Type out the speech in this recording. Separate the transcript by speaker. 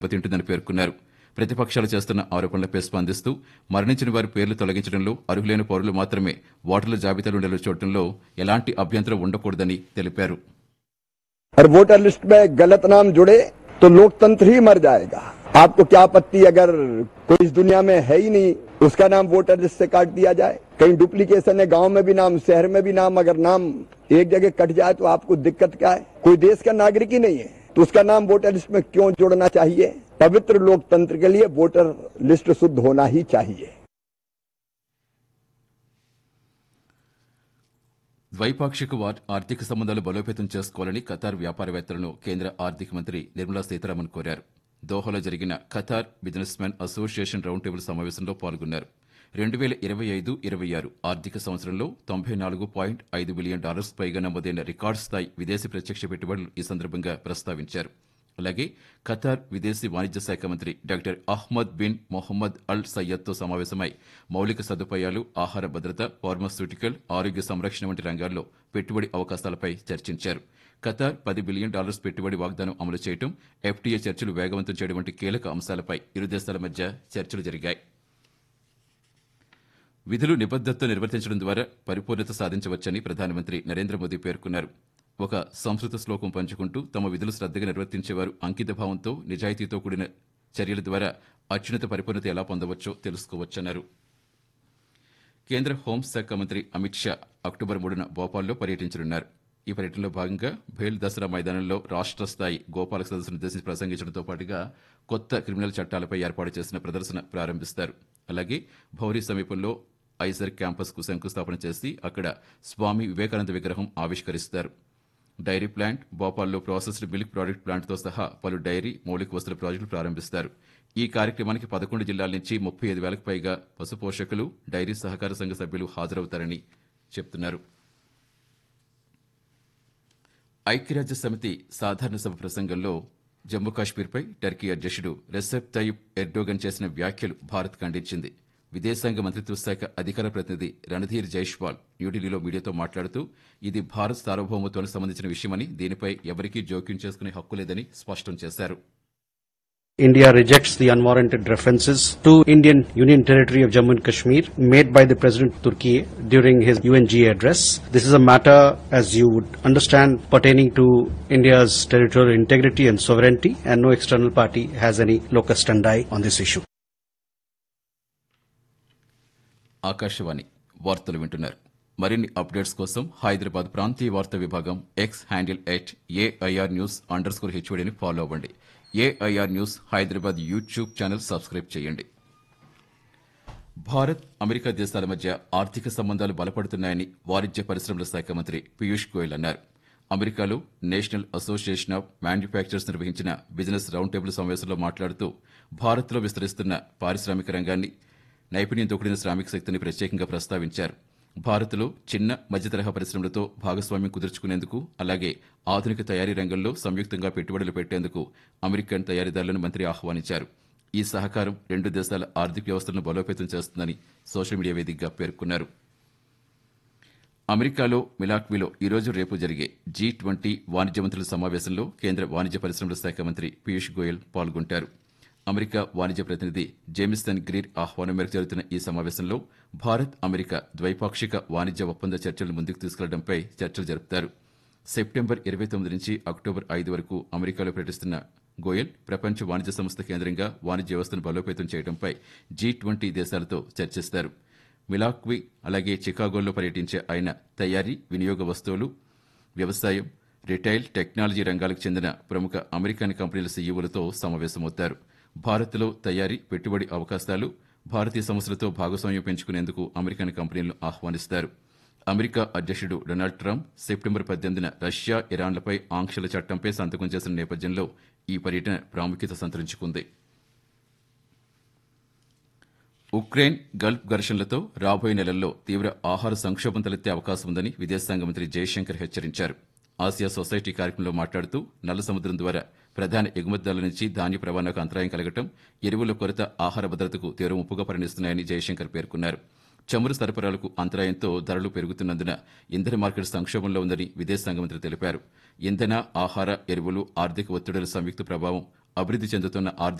Speaker 1: దెబ్బతింటుందని పేర్కొన్నారు ప్రతిపక్షాలు చేస్తున్న ఆరోపణలపై స్పందిస్తూ మరణించిన వారి పేర్లు తొలగించడంలో అర్హులైన పౌరులు మాత్రమే ఓటర్ల జాబితాలో నిలవచూడటంలో ఎలాంటి అభ్యంతరం ఉండకూడదని తెలిపారు
Speaker 2: और वोटर लिस्ट में गलत नाम जुड़े तो लोकतंत्र ही मर जाएगा आपको क्या आपत्ति अगर कोई इस दुनिया में है ही नहीं उसका नाम वोटर लिस्ट से काट दिया जाए कहीं डुप्लीकेशन है गांव में भी नाम शहर में भी नाम अगर नाम एक जगह कट जाए तो आपको दिक्कत क्या है कोई देश का नागरिक ही नहीं है तो उसका नाम वोटर लिस्ट में क्यों जोड़ना चाहिए पवित्र लोकतंत्र के लिए वोटर लिस्ट शुद्ध होना ही चाहिए
Speaker 1: ద్వైపాక్షిక వార్- ఆర్థిక సంబంధాలు బలోపేతం చేసుకోవాలని ఖతార్ వ్యాపారవేత్తలను కేంద్ర ఆర్థిక మంత్రి నిర్మలా సీతారామన్ కోరారు దోహాలో జరిగిన Qatar businessman association round table సమావేశంలో పాల్గొన్నారు రెండు వేల ఇరవై ఐదు ఇరవై ఆరు ఆర్థిక సంవత్సరంలో తొంభై నాలుగు పాయింట్ ఐదు బిలియన్ డాలర్స్ పైగా నమోదైన రికార్డు స్థాయి విదేశీ ప్రత్యక్ష పెట్టుబడులు ఈ సందర్భంగా ప్రస్తావించారు అలాగే ఖతార్ విదేశీ వాణిజ్య శాఖ మంత్రి doctor Ahmed bin Mohammed Al సయ్యద్తో సమావేశమై మౌలిక సదుపాయాలు ఆహార భద్రత ఫార్మాస్యూటికల్ ఆరోగ్య సంరక్షణ వంటి రంగాల్లో పెట్టుబడి అవకాశాలపై చర్చించారు ఖతార్ పది బిలియన్ డాలర్స్ పెట్టుబడి వాగ్దానం అమలు చేయడం ఎఫ్టీఏ చర్చలు వేగవంతం చేయడం వంటి కీలక అంశాలపై ఇరు దేశాల మధ్య చర్చలు జరిగాయి విధులు నిబద్దతతో నిర్వర్తించడం ద్వారా పరిపూర్ణత సాధించవచ్చని ప్రధానమంత్రి నరేంద్ర మోదీ పేర్కొన్నారు ఒక సంస్కృత శ్లోకం పంచుకుంటూ తమ విధులు శ్రద్దగా నిర్వర్తించేవారు అంకితభావంతో నిజాయితీతో కూడిన చర్యల ద్వారా అత్యున్నత పరిపూర్ణత ఎలా పొందవచ్చో తెలుసుకోవచ్చన్నారు కేంద్ర హోంశాఖ మంత్రి అమిత్ షా అక్టోబర్ మూడున భోపాల్లో పర్యటించనున్నారు ఈ పర్యటనలో భాగంగా భేల్ దసరా మైదానంలో రాష్ట్ర స్థాయి గోపాలక సదస్సును ఉద్దేశించి ప్రసంగించడంతో పాటుగా కొత్త క్రిమినల్ చట్టాలపై ఏర్పాటు చేసిన ప్రదర్శన ప్రారంభిస్తారు అలాగే భౌరీ సమీపంలో ఐజర్ క్యాంపస్కు శంకుస్థాపన చేసి అక్కడ స్వామి వివేకానంద విగ్రహం ఆవిష్కరిస్తారు డైరీ ప్లాంట్ భోపాల్లో ప్రాసెస్డ్ మిల్క్ ప్రాడక్ట్ ప్లాంట్తో సహా పలు డైరీ మౌలిక వస్తుల ప్రాజెక్టులు ప్రారంభిస్తారు ఈ కార్యక్రమానికి పదకొండు జిల్లాల నుంచి ముప్పై ఐదు వేలకు పైగా పశు పోషకులు డైరీ సహకార సంఘ సభ్యులు హాజరవుతారని చెప్తున్నారు ఐక్యరాజ్య సమితి సాధారణ సభ ప్రసంగంలో జమ్మూ కాశ్మీర్పై టర్కీ అధ్యక్షుడు రెసెప్ తయ్యిప్ ఎర్డోగన్ చేసిన వ్యాఖ్యలు భారత్ ఖండించింది విదేశాంగ మంత్రిత్వ శాఖ అధికార ప్రతినిధి రణధీర్ జైష్వాల్ న్యూఢిల్లీలో మీడియాతో మాట్లాడుతూ ఇది భారత్ సార్వభౌమత్వానికి సంబంధించిన విషయమని దీనిపై ఎవరికీ జోక్యం చేసుకునే హక్కు లేదని స్పష్టం చేశారు
Speaker 3: India rejects the unwarranted references to Indian Union Territory of Jammu and Kashmir made by the President of Turkey during his UNGA address. This is a matter, as you would understand, pertaining to India's territorial integrity and sovereignty, and no external party has any locus standi on this issue.
Speaker 1: Akashvani వార్తలు వింటున్నారు మరిన్ని updates కోసం హైదరాబాద్ ప్రాంతీయ వార్తా విభాగం X handle at AIR news under score హెచ్ఓడిని follow అవ్వండి AIR news Hyderabad YouTube channel subscribe చేయండి భారత్ అమెరికా దేశాల మధ్య ఆర్థిక సంబంధాలు బలపడుతున్నాయని వాణిజ్య పరిశ్రమల శాఖ మంత్రి పీయూష్ గోయల్ అన్నారు అమెరికాలో నేషనల్ అసోసియేషన్ ఆఫ్ మ్యానుఫ్యాక్చరర్స్ నిర్వహించిన బిజినెస్ రౌండ్ టేబుల్ సమావేశంలో మాట్లాడుతూ భారత్లో విస్తరిస్తున్న పారిశ్రామిక రంగాన్ని నైపుణ్యంతో కూడిన శ్రామిక శక్తిని ప్రత్యేకంగా ప్రస్తావించారు భారత్లో చిన్న మధ్య తరహా పరిశ్రమలతో భాగస్వామ్యం కుదుర్చుకునేందుకు అలాగే ఆధునిక తయారీ రంగంలో సంయుక్తంగా పెట్టుబడులు పెట్టేందుకు అమెరికన్ తయారీదారులను మంత్రి ఆహ్వానించారు ఈ సహకారం రెండు దేశాల ఆర్థిక వ్యవస్థలను బలోపేతం చేస్తుందని సోషల్ మీడియా వేదికగా పేర్కొన్నారు అమెరికాలో మిలాక్వీలో ఈరోజు రేపు జరిగే జీ ట్వంటీ వాణిజ్య మంత్రుల సమావేశంలో కేంద్ర వాణిజ్య పరిశ్రమల శాఖ మంత్రి పీయూష్ గోయల్ పాల్గొంటారు అమెరికా వాణిజ్య ప్రతినిధి జేమిసన్ గ్రీర్ ఆహ్వానం మేరకు జరుగుతున్న ఈ సమావేశంలో భారత్ అమెరికా ద్వైపాక్షిక వాణిజ్య ఒప్పంద చర్చలు ముందుకు తీసుకెళ్లడంపై చర్చలు జరుపుతారు సెప్టెంబర్ ఇరవై తొమ్మిది నుంచి అక్టోబర్ ఐదు వరకు అమెరికాలో పర్యటిస్తున్న గోయల్ ప్రపంచ వాణిజ్య సంస్థ కేంద్రంగా వాణిజ్య వ్యవస్థను బలోపేతం చేయడంపై జీ ట్వంటీ దేశాలతో చర్చిస్తారు మిలాక్వి అలాగే చికాగోలో పర్యటించే ఆయన తయారీ వినియోగ వస్తువులు వ్యవసాయం రిటైల్ టెక్నాలజీ రంగాలకు చెందిన ప్రముఖ అమెరికన్ కంపెనీల సీఈఓలతో సమావేశమవుతారు భారత్లో తయారీ పెట్టుబడి అవకాశాలు భారతీయ సంస్థలతో భాగస్వామ్యం పెంచుకునేందుకు అమెరికన్ కంపెనీలను ఆహ్వానిస్తారు అమెరికా అధ్యక్షుడు డొనాల్డ్ ట్రంప్ సెప్టెంబర్ పద్దెనిమిదిన రష్యా ఇరాన్లపై ఆంక్షల చట్టంపై సంతకం చేసిన నేపథ్యంలో ఈ పర్యటన ప్రాముఖ్యత సంతరించుకుంది ఉక్రెయిన్ గల్ఫ్ ఘర్షణలతో రాబోయే నెలల్లో తీవ్ర ఆహార సంక్షోభం తలెత్తే అవకాశం ఉందని విదేశాంగ మంత్రి జయశంకర్ హెచ్చరించారు ఆసియా సొసైటీ కార్యక్రమంలో మాట్లాడుతూ నల్ల సముద్రం ద్వారా ప్రధాన ఎగుమతిదారుల నుంచి ధాన్య రవాణాకు అంతరాయం కలగటం ఎరువుల కొరత ఆహార భద్రతకు తీవ్ర ముప్పుగా పరిణిస్తున్నాయని జయశంకర్ పేర్కొన్నారు చమురు సరఫరాలకు అంతరాయంతో ధరలు పెరుగుతున్నందున ఇంధన మార్కెట్ సంక్షోభంలో ఉందని విదేశాంగ మంత్రి తెలిపారు ఇంధన ఆహార ఎరువులు ఆర్థిక ఒత్తిడుల సంయుక్త ప్రభావం అభివృద్ధి చెందుతున్న ఆర్థిక